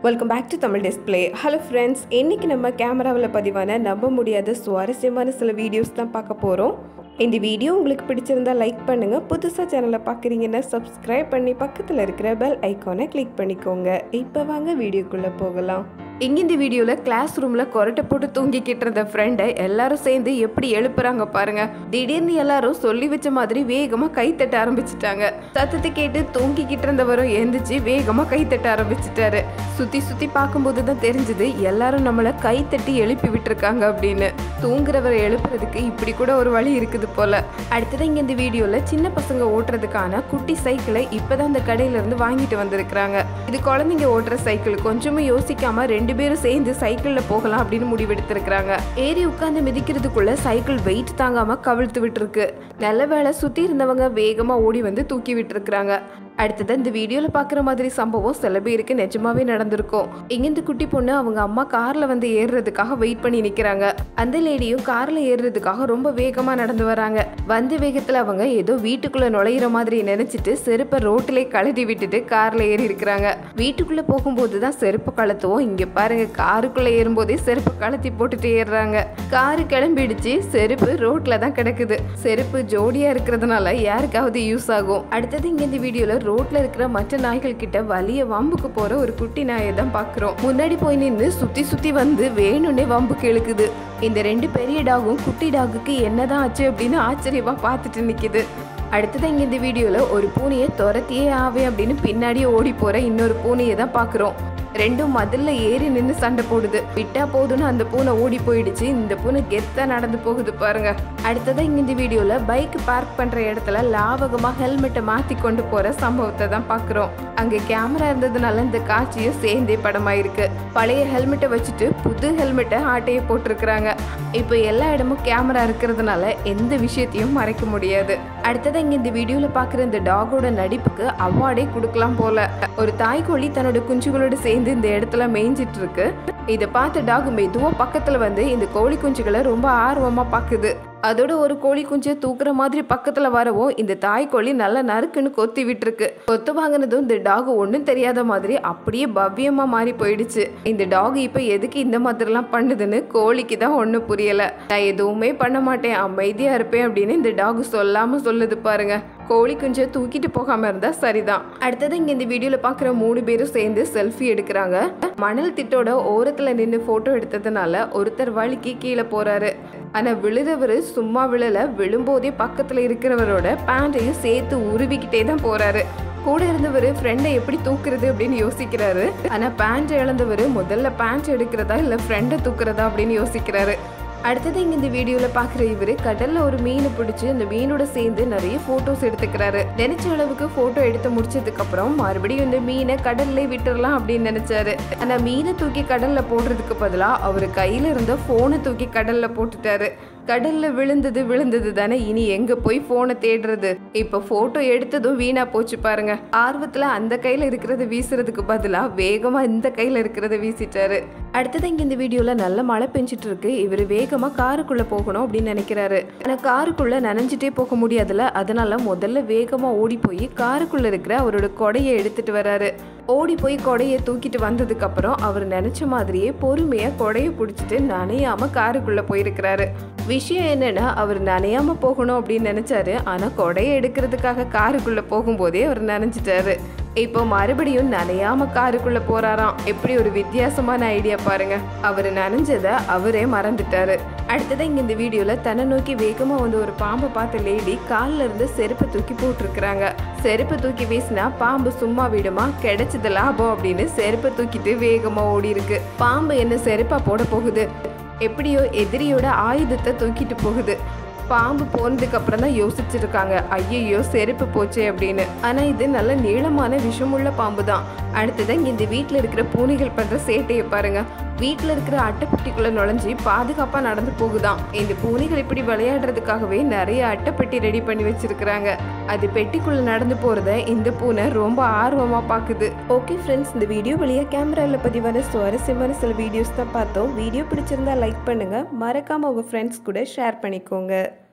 welcome back to Tamil display hello friends இன்றைக்கி நம்ம கேமராவில் பதிவான நம்ப முடியாத சுவாரஸ்யமான சில வீடியோஸ் தான் பார்க்க போகிறோம் இந்த வீடியோ உங்களுக்கு பிடிச்சிருந்தா லைக் பண்ணுங்கள் புதுசாக சேனலை பார்க்குறீங்கன்னா சப்ஸ்கிரைப் பண்ணி பக்கத்தில் இருக்கிற பெல் ஐக்கானை கிளிக் பண்ணிக்கோங்க இப்போ வாங்க வீடியோக்குள்ளே போகலாம் இங்கே இந்த வீடியோவில் கிளாஸ் ரூமில் கொரட்டை போட்டு தூங்கிக்கிட்டு இருந்த ஃப்ரெண்டை எல்லாரும் சேர்ந்து எப்படி எழுப்புறாங்க பாருங்க திடீர்னு எல்லாரும் சொல்லி வச்ச மாதிரி வேகமாக கை தட்ட ஆரம்பிச்சிட்டாங்க சத்தத்தை கேட்டு தூங்கிக்கிட்டு இருந்தவரும் எழுந்திரிச்சு வேகமாக கை தட்ட ஆரம்பிச்சிட்டாரு சுற்றி சுற்றி பார்க்கும்போது தான் தெரிஞ்சது எல்லாரும் நம்மளை கை தட்டி எழுப்பி விட்டுருக்காங்க அப்படின்னு தூங்குறவரை எழுப்புறதுக்கு இப்படி கூட ஒரு வழி இருக்குது போல அடுத்தது இங்கே இந்த வீடியோவில் சின்ன பசங்க ஓட்டுறதுக்கான குட்டி சைக்கிளை இப்போதான் அந்த கடையில இருந்து வாங்கிட்டு வந்திருக்கிறாங்க இது குழந்தைங்க ஓட்டுற சைக்கிள் கொஞ்சமும் யோசிக்காம ரெண்டு பேரும் சேர்ந்து சைக்கிளில் போகலாம் அப்படின்னு முடிவெடுத்திருக்கிறாங்க ஏறி உட்காந்து மிதிக்கிறதுக்குள்ள சைக்கிள் வெயிட் தாங்காம கவிழ்த்து விட்டுருக்கு நல்ல வேளை சுற்றி இருந்தவங்க வேகமாக ஓடி வந்து தூக்கி விட்டுருக்குறாங்க அடுத்தது இந்த வீடியோவில் பார்க்குற மாதிரி சம்பவம் சில பேருக்கு நிஜமாவே நடந்திருக்கும் இங்கேருந்து குட்டி பொண்ணு அவங்க அம்மா காரில் வந்து ஏறுறதுக்காக வெயிட் பண்ணி நிற்கிறாங்க அந்த லேடியும் காரில் ஏறுறதுக்காக ரொம்ப வேகமாக நடந்து வராங்க வந்த வேகத்தில் அவங்க ஏதோ வீட்டுக்குள்ளே நுழையிற மாதிரி நினச்சிட்டு செருப்பை ரோட்டிலே கழட்டி விட்டுட்டு காரில் ஏறி இருக்கிறாங்க வீட்டுக்குள்ளே போகும்போது தான் செருப்பு கழத்துவோம் இங்கே பாருங்க காருக்குள்ளே ஏறும்போதே செருப்பு கழட்டி போட்டுட்டு ஏறுறாங்க காரு கிளம்பிடுச்சு செருப்பு ரோட்டில் தான் கிடக்குது செருப்பு ஜோடியாக இருக்கிறதுனால யாருக்காவது யூஸ் ஆகும் அடுத்தது இங்கே இந்த வீடியோவில் ரோட்ல இருக்கிற மற்ற நாய்கள் கிட்ட வலிய வம்புக்கு போற ஒரு குட்டி நாயை தான் பாக்குறோம் முன்னாடி போய் நின்று சுத்தி சுத்தி வந்து வேணும்னே வம்புக்கு இழுக்குது இந்த ரெண்டு பெரிய டாகும் குட்டி டாகுக்கு என்னதான் ஆச்சு அப்படின்னு ஆச்சரியமா பார்த்துட்டு நிக்குது அடுத்தது இங்க இந்த வீடியோல ஒரு பூனையை துரத்தியே ஆவே அப்படின்னு பின்னாடியே ஓடி போற இன்னொரு பூனையை தான் பாக்குறோம் ரெண்டும் மதில்ல ஏறி நின்று சண்டை போடுது விட்டா போதுன்னு அந்த பூனை ஓடி போயிடுச்சு இந்த பூனை கெத்தா நடந்து போகுது பாருங்க அடுத்ததா இங்க இந்த வீடியோல பைக் பார்க் பண்ற இடத்துல லாவகமா ஹெல்மெட்டை மாத்தி கொண்டு போற சம்பவத்தை தான் பாக்குறோம் அங்க கேமரா இருந்ததுனால இந்த காட்சியும் சேர்ந்தே படமாயிருக்கு பழைய ஹெல்மெட்டை வச்சுட்டு புது ஹெல்மெட்டை ஆட்டையை போட்டிருக்கிறாங்க இப்போ எல்லா இடமும் கேமரா இருக்கிறதுனால எந்த விஷயத்தையும் மறைக்க முடியாது அடுத்தது இங்க இந்த வீடியோல பாக்குற இந்த டாகோட நடிப்புக்கு அவார்டே கொடுக்கலாம் போல ஒரு தாய்க்கோழி தன்னோட குஞ்சுகளோட சேர்ந்து இந்த இடத்துல மேய்ஞ்சிட்டு இருக்கு இதை பார்த்த டாக் மெதுவா பக்கத்துல வந்து இந்த கோழி குஞ்சுகளை ரொம்ப ஆர்வமா பாக்குது அதோட ஒரு கோழி குஞ்சை தூக்குற மாதிரி பக்கத்துல வரவும் இந்த தாய்க்கோழி நல்லா நறுக்குன்னு கொத்தி விட்டுருக்கு கொத்து வாங்கினதும் இந்த டாக் ஒன்றும் தெரியாத மாதிரி அப்படியே பவ்யமா மாறி போயிடுச்சு இந்த டாக் இப்போ எதுக்கு இந்த மாதிரிலாம் பண்ணுதுன்னு கோழிக்கு தான் ஒன்றும் புரியல நான் எதுவுமே பண்ண மாட்டேன் அமைதியா இருப்பேன் அப்படின்னு இந்த டாக் சொல்லாம சொல்லுது பாருங்க கோழி குஞ்சை தூக்கிட்டு போகாம இருந்தா சரிதான் அடுத்தது இங்க இந்த வீடியோல பாக்குற மூணு பேரும் சேர்ந்து செல்ஃபி எடுக்கிறாங்க மணல் திட்டோட ஓரத்துல நின்று போட்டோ எடுத்ததுனால ஒருத்தர் வழுக்கி கீழே போறாரு ஆனா விழுறவர் சும்மா விழல விழும்போதே பக்கத்துல இருக்கிறவரோட பேண்டையும் சேர்த்து உருவிக்கிட்டே தான் போறாரு கூட இருந்தவர் ஃப்ரெண்டை எப்படி தூக்குறது அப்படின்னு யோசிக்கிறாரு ஆனா பேண்ட் இழந்தவர் முதல்ல பேண்ட் எடுக்கிறதா இல்ல ஃப்ரெண்டை தூக்குறதா அப்படின்னு யோசிக்கிறாரு அடுத்தது இங்க இந்த வீடியோல பாக்குற இவரு கடல்ல ஒரு மீனை பிடிச்சு அந்த மீனோட சேர்ந்து நிறைய போட்டோஸ் எடுத்துக்கிறாரு நினைச்ச அளவுக்கு போட்டோ எடுத்து முடிச்சதுக்கு அப்புறம் மறுபடியும் இந்த மீனை கடல்ல விட்டுறலாம் அப்படின்னு நினைச்சாரு ஆனா மீனை தூக்கி கடல்ல போடுறதுக்கு பதிலா அவர் கையில இருந்த போனை தூக்கி கடல்ல போட்டுட்டாரு கடல்ல விழுந்தது விழுந்தது தானே இனி எங்க போய் போனை தேடுறது இப்ப போட்டோ எடுத்ததும் வீணா போச்சு பாருங்க ஆர்வத்துல அந்த கையில இருக்கிறத வீசுறதுக்கு பதிலா வேகமா இந்த கையில இருக்கிறத வீசிட்டாரு அடுத்தது இங்க இந்த வீடியோல நல்ல மழை பெஞ்சிட்டு இருக்கு இவர் வேகமா காருக்குள்ள போகணும் அப்படின்னு நினைக்கிறாரு ஆனா காருக்குள்ள நனைஞ்சிட்டே போக முடியாதுல அதனால முதல்ல வேகமா ஓடி போய் காருக்குள்ள இருக்கிற அவரோட கொடையை எடுத்துட்டு வராரு ஓடி போய் கொடையை தூக்கிட்டு வந்ததுக்கு அப்புறம் அவர் நினைச்ச மாதிரியே பொறுமையா கொடையை பிடிச்சிட்டு நனையாம காருக்குள்ள போயிருக்கிறாரு விஷயம் என்னன்னா அவர் நனையாம போகணும் அப்படின்னு நினைச்சாரு ஆனா கொடையை எடுக்கிறதுக்காக காருக்குள்ள போகும்போதே அவர் நனைஞ்சிட்டாரு இப்போ மறுபடியும் நனையாம காருக்குள்ள போறாராம் எப்படி ஒரு வித்தியாசமான ஐடியா பாருங்க அவர் நனைஞ்சதை அவரே மறந்துட்டாரு அடுத்தது இங்க இந்த வீடியோல தன்னை நோக்கி வேகமா வந்து ஒரு பாம்பை பார்த்த லேடி கால்ல இருந்து செருப்பை தூக்கி போட்டிருக்கிறாங்க செருப்பை தூக்கி வீசினா பாம்பு சும்மா விடுமா கிடைச்சது லாபம் அப்படின்னு செருப்பை தூக்கிட்டு வேகமா ஓடி இருக்கு பாம்பு என்ன செருப்பா போட போகுது எப்படியோ எதிரியோட ஆயுதத்தை தூக்கிட்டு போகுது பாம்பு போனதுக்கு அப்புறம் தான் யோசிச்சிருக்காங்க ஐயையோ செருப்பு போச்சே அப்படின்னு ஆனா இது நல்ல நீளமான விஷமுள்ள பாம்பு தான் அடுத்ததான் இந்த வீட்டில் இருக்கிற பூனைகள் பண்ற சேட்டையை பாருங்க வீட்டில் இருக்கிற அட்டைப்பெட்டிக்குள்ள நுழைஞ்சி பாதுகாப்பா நடந்து போகுதாம் இந்த பூனைகள் இப்படி விளையாடுறதுக்காகவே நிறைய அட்டைப்பெட்டி ரெடி பண்ணி வச்சிருக்கிறாங்க அது பெட்டிக்குள்ள நடந்து போறத இந்த பூனை ரொம்ப ஆர்வமா பாக்குது ஓகே ஃப்ரெண்ட்ஸ் இந்த வீடியோ வழியா கேமரால பதிவான சுவாரஸ்யமான சில வீடியோஸ் தான் பார்த்தோம் வீடியோ பிடிச்சிருந்தா லைக் பண்ணுங்க மறக்காம உங்க ஃப்ரெண்ட்ஸ் கூட ஷேர் பண்ணிக்கோங்க